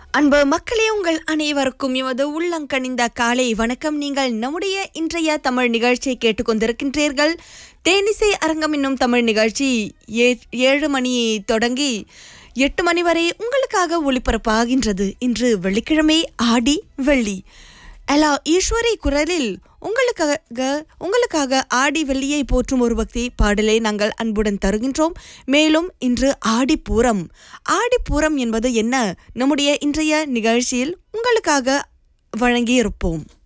அன்பு மக்களே உங்கள் அனைவருக்கும் எமது உள்ளங்கனிந்த காலை வணக்கம் நீங்கள் நம்முடைய இன்றைய தமிழ் நிகழ்ச்சியை கேட்டுக்கொண்டிருக்கின்றீர்கள் தேனிசை அரங்கம் என்னும் தமிழ் நிகழ்ச்சி ஏ- ஏழு மணி தொடங்கி எட்டு மணி வரை உங்களுக்காக ஒளிபரப்பாகின்றது இன்று வெள்ளிக்கிழமை ஆடி வெள்ளி அலா ஈஸ்வரி குரலில் உங்களுக்காக உங்களுக்காக ஆடி வெள்ளியை போற்றும் ஒரு பக்தி பாடலை நாங்கள் அன்புடன் தருகின்றோம் மேலும் இன்று ஆடிப்பூரம் ஆடிப்பூரம் என்பது என்ன நம்முடைய இன்றைய நிகழ்ச்சியில் உங்களுக்காக வழங்கியிருப்போம்